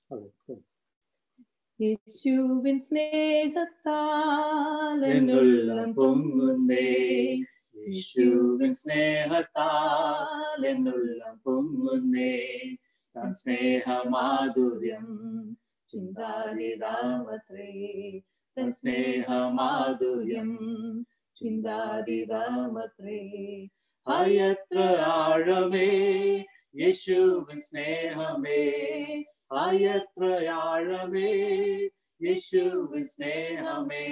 യേശുവിൻ സ്നേഹത്താൽ എന്നുള്ളം പൊങ്ങുന്നേ യേശുവിൻ സ്നേഹത്താൽ എന്നുള്ളം പൊങ്ങുന്നേ താൻ സ്നേഹമാധുര്യം ചിന്താതിരാമത്രേ തൻ സ്നേഹമാധുര്യം ചിന്താതിരാമത്രേ ആയത്ര ആഴമേ യേശുവിൻ സ്നേഹമേ ആയത്ര ആഴമേ യേശുവിൻ സ്നേഹമേ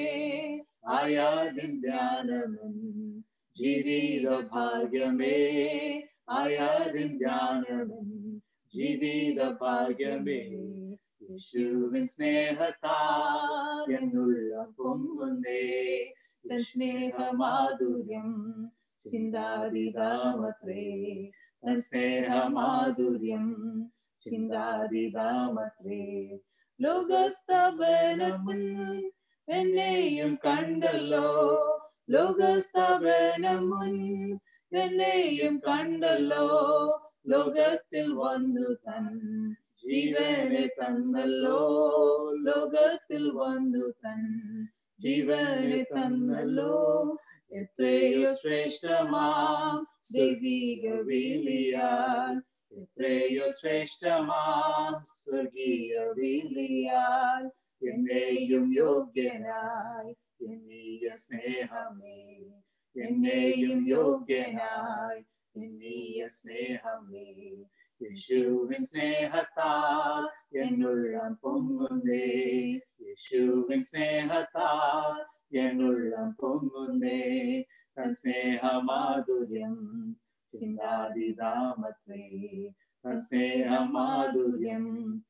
ആയാതിൻ ധ്യാനമൻ ജീവിത ഭാഗ്യമേ ആയാതിൻ ധ്യാനമൻ ജീവിത ഭാഗ്യമേ യേശുവിൻ സ്നേഹത്താൽ എന്നുള്ള പൊങ്ങുന്നേ തൻ സ്നേഹമാധുര്യം ചിന്താതിരാമത്രേ തൻ സ്നേഹമാധുര്യം ചിന്താതിരാമത്രേ ലോകസ്ഥാപനമുൻ എന്നെയും കണ്ടല്ലോ ലോകസ്ഥാപനമുൻ എന്നെയും കണ്ടല്ലോ ലോകത്തിൽ വന്നു തൻ ജീവനെ തന്നല്ലോ ലോകത്തിൽ വന്നു തൻ ജീവനെ തന്നല്ലോ എത്രയോ ശ്രേഷ്ഠമാം ദൈവിക വിളിയാൽ എത്രയോ ശ്രേഷ്ഠമാം സ്വർഗീയ വിളിയാൽ എന്നെയും യോഗ്യനായി എന്നീയ സ്നേഹമേ എന്നെയും യോഗ്യനായി എന്നീയ സ്നേഹമേ യേശുവിൻ സ്നേഹത്താൽ എന്നുള്ള പൊങ്ങുന്നേ യേശുവിൻ സ്നേഹത്താൽ എന്നുള്ള പൊങ്ങുന്നേ തൻ സ്നേഹമാധുര്യം ചിന്താതിരാമത്രേ തൻ സ്നേഹമാധുര്യം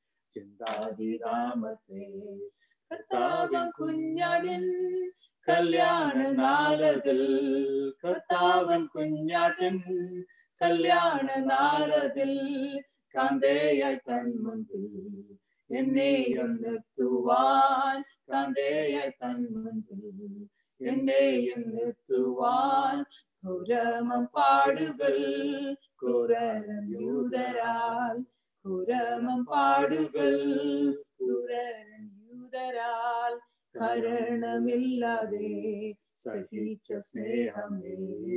ചിന്താതിരാമത്രേ കർത്താവൻ കുഞ്ഞാടിൻ കല്യാണ നാളതിൽ കർത്താവൻ കുഞ്ഞാടൻ കല്യാണ നാളതിൽ കാന്തയായി തൻ മുൻപിൽ എന്നെയും നിർത്തുവാൻ കാന്തയായി തൻ മുൻപിൽ എന്നെയും നിർത്തുവാൻ കുരമം പാടുകൾ കുരരം യൂതരാൽ കുരമം പാടുകൾ കുരരം യൂതരാൽ കരണമില്ലാതെ സഹിച്ച സ്നേഹമേ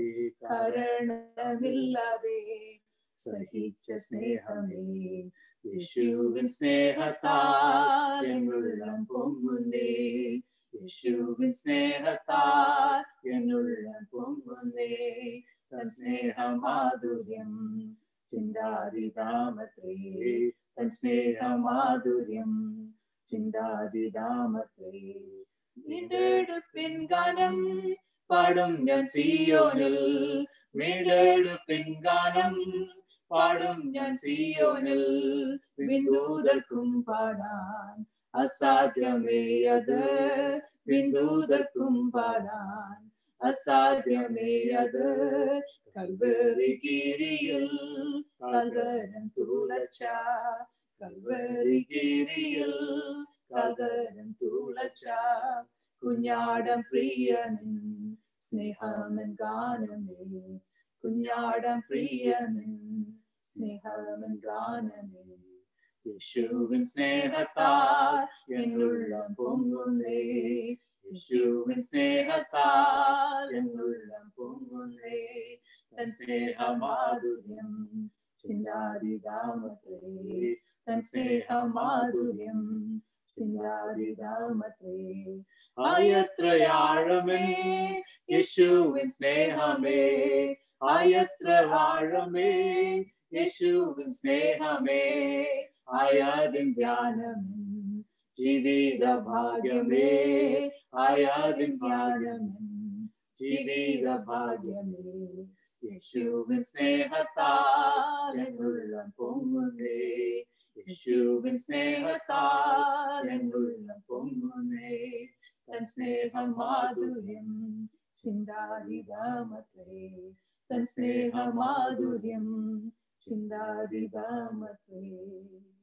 കരണമില്ലാതെ സഹിച്ച സ്നേഹമേ യേശുവിൻ സ്നേഹത്താൽ എന്നുള്ളം പൊങ്ങുന്നേ യേശുവിൻ സ്നേഹത്താൽ എന്നുള്ളം പൊങ്ങുന്നേ തൻ സ്നേഹമാധുര്യം ചിന്താതിരാമത്രേ തൻ സ്നേഹമാധുര്യം ചിന്താതിരാമത്രേ വീണ്ടെടുപ്പിൻ ഗാനം പാടും ഞാൻ സിയോനിൽ വീണ്ടെടുപ്പിൻ ഗാനം പാടും ഞാൻ സിയോനിൽ ബിന്ദൂതർക്കും പാടാൻ അസാധ്യമേ അത് ബിന്ദൂതർക്കും പാടാൻ അസാധ്യമേ അത് കൽവറി ഗിരിയിൽ കൽവരം തുളച്ച കൽവറി ഗിരിയിൽ കൽവരം തുളച്ച കുഞ്ഞാടം പ്രിയനിൻ സ്നേഹമൻ ഗാനമേ കുഞ്ഞാടം പ്രിയനിൻ സ്നേഹമൻ ഗാനമേ യേശുവിൻ സ്നേഹത്താൽ എന്നുള്ള പൊങ്ങുന്നേ യേശുവിൻ സ്നേഹത്താൽ എന്നുള്ള പൊങ്ങുന്നേ തൻ സ്നേഹമാധുര്യം ചിന്താതിരാമത്രേ തൻ സ്നേഹമാധുര്യം ചിന്താതിരാമത്രേ ആയത്രയാഴമേ യേശുവിൻ സ്നേഹമേ ആയത്ര ആഴമേ യേശുവിൻ സ്നേഹമേ ആയാതിൻ ധ്യാനമേ ജീവിത ഭാഗ്യമേ ആയാതിൻ ധ്യാനമേ ജീവിത ഭാഗ്യമേ യേശുവിൻ സ്നേഹത്താൽ എന്നുള്ള പൊങ്ങുന്നേ യേശുവിൻ സ്നേഹത്താൽ എന്നുള്ള പൊങ്ങുന്നേ തൻ സ്നേഹമാധുര്യം ചിന്താതിരാമത്രേ തൻ സ്നേഹമാധുര്യം ചിന്താതിരാമത്രേ